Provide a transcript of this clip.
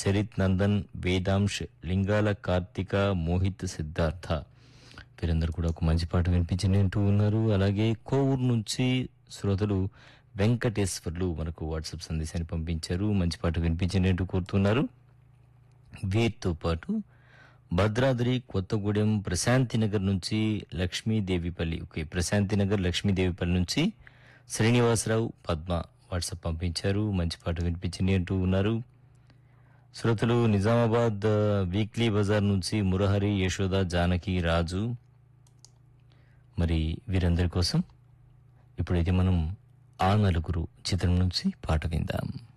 చరిత్ నందన్ వేదాంశ్ లింగాల కార్తిక మోహిత్ సిద్ధార్థ వీరందరూ కూడా ఒక మంచి పాట వినిపించినట్టు ఉన్నారు అలాగే కోవూరు నుంచి శ్రోతలు వెంకటేశ్వర్లు మనకు వాట్సాప్ సందేశాన్ని పంపించారు మంచి పాట వినిపించినట్టు కోరుతున్నారు వీరితో పాటు భద్రాద్రి కొత్తగూడెం ప్రశాంతినగర్ నుంచి లక్ష్మీదేవిపల్లి ఓకే ప్రశాంతినగర్ లక్ష్మీదేవిపల్లి నుంచి శ్రీనివాసరావు పద్మ వాట్సాప్ పంపించారు మంచి పాట వినిపించింది అంటూ ఉన్నారు శ్రోతలు నిజామాబాద్ ఆ, వీక్లీ బజార్ నుంచి మురహరి యశోద జానకి రాజు మరి వీరందరి కోసం ఇప్పుడైతే మనం ఆ నలుగురు చిత్రం నుంచి పాట విందాం